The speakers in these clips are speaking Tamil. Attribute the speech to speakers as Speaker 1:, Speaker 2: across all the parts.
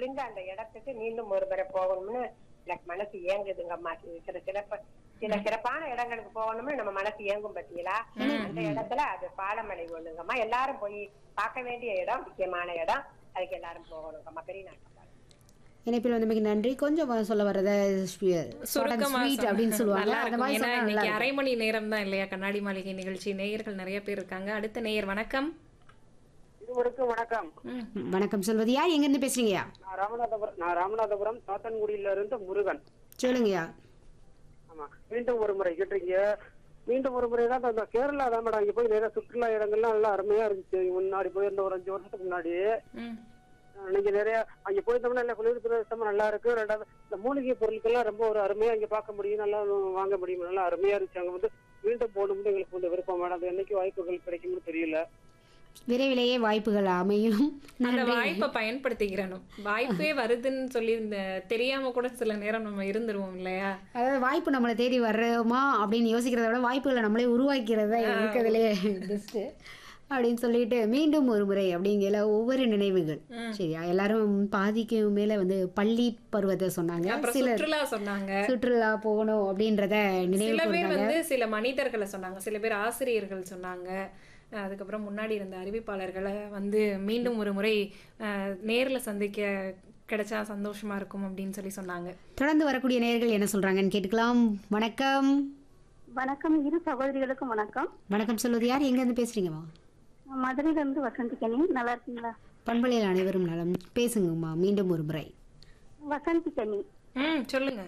Speaker 1: விழுந்த அந்த இடத்துக்கு மீண்டும் ஒரு முறை போகணும்னு எனக்கு மனசு ஏங்குதுங்கம்மா சில சிறப்பு சில சிறப்பான இடங்களுக்கு போகணும்னு நம்ம மனசு ஏங்கும் பத்தியலா அந்த இடத்துல அது பாலமலை ஒண்ணுங்கம்மா எல்லாரும் போய் பார்க்க வேண்டிய இடம் முக்கியமான இடம் அதுக்கு எல்லாரும் போகணுங்கம்மா பெரிய நாட்கள்
Speaker 2: இணைப்பில் வந்தமைக்கு நன்றி கொஞ்சம் வ- சொல்ல வர்றத
Speaker 3: சுருக்கமா
Speaker 2: ஸ்வீட் அப்படின்னு சொல்லுவாங்க
Speaker 3: நல்லா
Speaker 2: அந்த
Speaker 3: இருக்கும்.
Speaker 2: மாதிரி
Speaker 3: ஏன்னா
Speaker 2: சொன்னா நல்லா
Speaker 3: இன்னைக்கு
Speaker 2: இருக்கும்.
Speaker 3: அரை மணி நேரம் தான் இல்லையா கண்ணாடி மாளிகை நிகழ்ச்சி நேயர்கள் நிறைய பேர் இருக்காங்க அடுத்த நேயர் வணக்கம்
Speaker 4: இருவருக்கும் வணக்கம்
Speaker 3: ம்.
Speaker 2: வணக்கம் சொல்வது யார் எங்கேருந்து பேசுறீங்கயா
Speaker 4: நான் ராமநாதபுரம் நான் ராமநாதபுரம் சாத்தன்குடியில இருந்து முருகன்
Speaker 2: சொல்லுங்கய்யா
Speaker 4: ஆமா மீண்டும் ஒரு முறை கேட்டீங்க மீண்டும் ஒரு முறை தான் இந்த கேரளா தான் மேடம் இங்க போய் நிறைய சுற்றுலா இடங்கள்லாம் நல்லா அருமையா இருந்துச்சு முன்னாடி போயிருந்த ஒரு அஞ்சு வருஷத்துக்கு முன்னாடி
Speaker 3: ம்.
Speaker 4: அஹ் நீங்க நிறைய அங்க போயிருந்தோம்னா இல்ல குளிர் பிரதேசமா நல்லா இருக்கு ரெண்டாவது இந்த மூலிகை பொருட்கள்லாம் ரொம்ப ஒரு அருமையா இங்க பார்க்க முடியும் நல்லா வாங்க முடியும் நல்லா அருமையா இருந்துச்சு அங்க வந்து மீண்டும் போகணும்னு எங்களுக்கு வந்து விருப்பம் மேடம் அது என்னைக்கு வாய்ப்புகள் கிடைக்கும்னு தெரியல
Speaker 2: விரைவிலேயே வாய்ப்புகள் அமையும்
Speaker 3: அந்த
Speaker 2: நன்றி
Speaker 3: வாய்ப்பை பயன்படுத்திக்கிறணும் வாய்ப்பே வருதுன்னு சொல்லி இந்த தெரியாம கூட சில நேரம் நம்ம இருந்துருவோம் இல்லையா
Speaker 2: அதாவது வாய்ப்பு நம்மளை தேடி வர்றோமா அப்படின்னு யோசிக்கிறத விட வாய்ப்புகளை நம்மளே உருவாக்கிறதா இருக்கிறதுலே பெஸ்ட் அப்படின்னு சொல்லிட்டு மீண்டும் ஒரு முறை அப்படிங்கிற ஒவ்வொரு நினைவுகள் சரியா எல்லாரும் பாதிக்கு மேல வந்து பள்ளி பருவத்தை சொன்னாங்க
Speaker 3: அப்புறம்
Speaker 2: சிலர்
Speaker 3: சுற்றுலா சொன்னாங்க
Speaker 2: சுற்றுலா போகணும் அப்படின்றத நினைவு
Speaker 3: சில பேர்
Speaker 2: கூர்ந்தாங்க
Speaker 3: வந்து சில மனிதர்களை சொன்னாங்க சில பேர் ஆசிரியர்கள் சொன்னாங்க அஹ் அதுக்கப்புறம் முன்னாடி இருந்த அறிவிப்பாளர்களை வந்து மீண்டும் ஒரு முறை அஹ், நேர்ல சந்திக்க கிடைச்சா சந்தோஷமா இருக்கும் அப்படின்னு சொல்லி சொன்னாங்க
Speaker 2: தொடர்ந்து வரக்கூடிய நேயர்கள் என்ன சொல்றாங்கன்னு கேட்டுக்கலாம் வணக்கம்
Speaker 5: வணக்கம் இரு சகோதரிகளுக்கும் வணக்கம்
Speaker 2: வணக்கம் சொல்வது யார் எங்க இருந்து பேசுறீங்கம்மா
Speaker 5: மதுரையில இருந்து வசந்திகனி நல்லா இருக்கீங்களா
Speaker 2: பண்பலையில் அனைவரும் நலம் பேசுங்கம்மா மீண்டும் ஒரு முறை
Speaker 5: வசந்தி கனி
Speaker 3: ம் சொல்லுங்க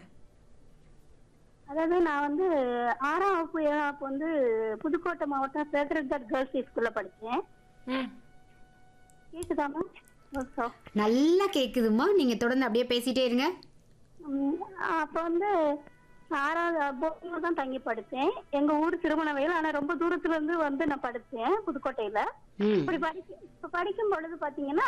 Speaker 5: அதாவது நான் வந்து ஆறாம் வகுப்பு ஏழாம் வகுப்பு வந்து புதுக்கோட்டை மாவட்டம் சேகரட் கேர்ள்ஸ் ஸ்கூல்ல படிச்சேன்
Speaker 3: ம்
Speaker 5: கேக்குதாமா ஓகே.
Speaker 2: நல்லா கேக்குதும்மா நீங்க தொடர்ந்து அப்படியே பேசிட்டே இருங்க
Speaker 5: உம், அப்ப வந்து ஆறாவது போர்டிங்ல தான் தங்கி படிச்சேன் எங்க ஊர் திருமணவையில் ஆனா ரொம்ப தூரத்துல இருந்து வந்து நான் படிச்சேன் புதுக்கோட்டையில
Speaker 2: ம்
Speaker 5: இப்படி படிக்க இப்ப படிக்கும் பொழுது பாத்தீங்கன்னா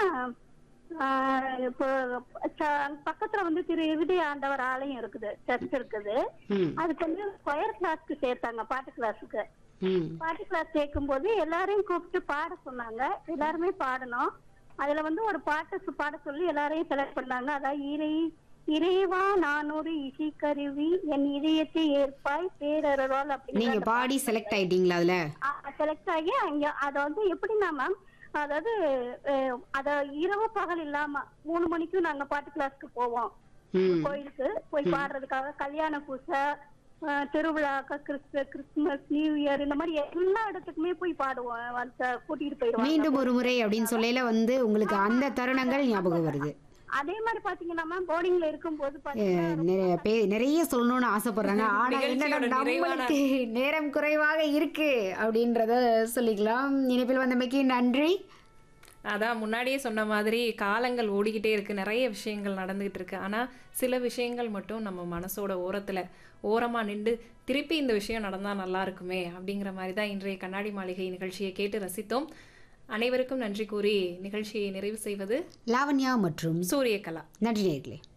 Speaker 5: ஆஹ் இப்போ ச- பக்கத்துல வந்து திரு விஜய் ஆண்டவர் ஆலயம் இருக்குது சர்ச் இருக்குது
Speaker 2: ம்
Speaker 5: அதுக்கு வந்து ஸ்கொயர் கிளாஸ்க்கு சேர்த்தாங்க பாட்டு கிளாஸுக்கு
Speaker 2: ம்
Speaker 5: பாட்டு கிளாஸ் சேர்க்கும் போது எல்லாரையும் கூப்பிட்டு பாட சொன்னாங்க எல்லாருமே பாடணும் அதுல வந்து ஒரு பாட்டு சு- பாட சொல்லி எல்லாரையும் செலக்ட் பண்ணாங்க அதாவது இறை இறைவா நானூறு இசைக்கருவி என் இதயத்தை ஏற்பாய் பேரருளால்
Speaker 2: நீங்க
Speaker 5: அப்படின்னு
Speaker 2: பாடி செலக்ட் ஆயிட்டீங்களா அதுல
Speaker 5: செலக்ட் ஆகி அங்க அத வந்து எப்படின்னா மேம் அதாவது அஹ், அத இரவு பகல் இல்லாம மூணு மணிக்கும் நாங்க பாட்டு கிளாஸ்க்கு போவோம்
Speaker 2: ம்
Speaker 5: கோயிலுக்கு போய் பாடுறதுக்காக கல்யாண பூசை அஹ், திருவிழாக்க கிறிஸ்து கிறிஸ்துமஸ் நியூ இயர் இந்த மாதிரி எல்லா இடத்துக்குமே போய் பாடுவோம் வந்து கூட்டிட்டு போயிடுவாங்க
Speaker 2: மீண்டும் ஒரு முறை அப்படின்னு சொல்லையில வந்து உங்களுக்கு அந்த தருணங்கள் ஞாபகம் வருது
Speaker 5: அதே மாதிரி பாத்தீங்கன்னா மேம் போர்டிங்ல இருக்கும்போது பாத்தீங்கன்னா
Speaker 2: அஹ் நிறைய பே- நிறைய சொல்லணும்னு ஆசைப்படுறாங்க ஆனா என்னடா
Speaker 3: நிகழ்ச்சியோட நிறைவான-
Speaker 2: நம்மளுக்கு நேரம் குறைவாக இருக்கு அப்படின்றத சொல்லிக்கலாம் இனிப்பில் வந்தமைக்கு நன்றி
Speaker 3: அதான் முன்னாடியே சொன்ன மாதிரி காலங்கள் ஓடிக்கிட்டே இருக்கு நிறைய விஷயங்கள் நடந்துகிட்டு இருக்கு ஆனா சில விஷயங்கள் மட்டும் நம்ம மனசோட ஓரத்துல ஓரமா நின்று திருப்பி இந்த விஷயம் நடந்தா நல்லா இருக்குமே அப்படிங்கிற மாதிரி தான் இன்றைய கண்ணாடி மாளிகை நிகழ்ச்சியை கேட்டு ரசித்தோம் அனைவருக்கும் நன்றி கூறி நிகழ்ச்சியை நிறைவு செய்வது
Speaker 2: லாவண்யா மற்றும்
Speaker 3: சூரியகலா
Speaker 2: நன்றி நேர்களே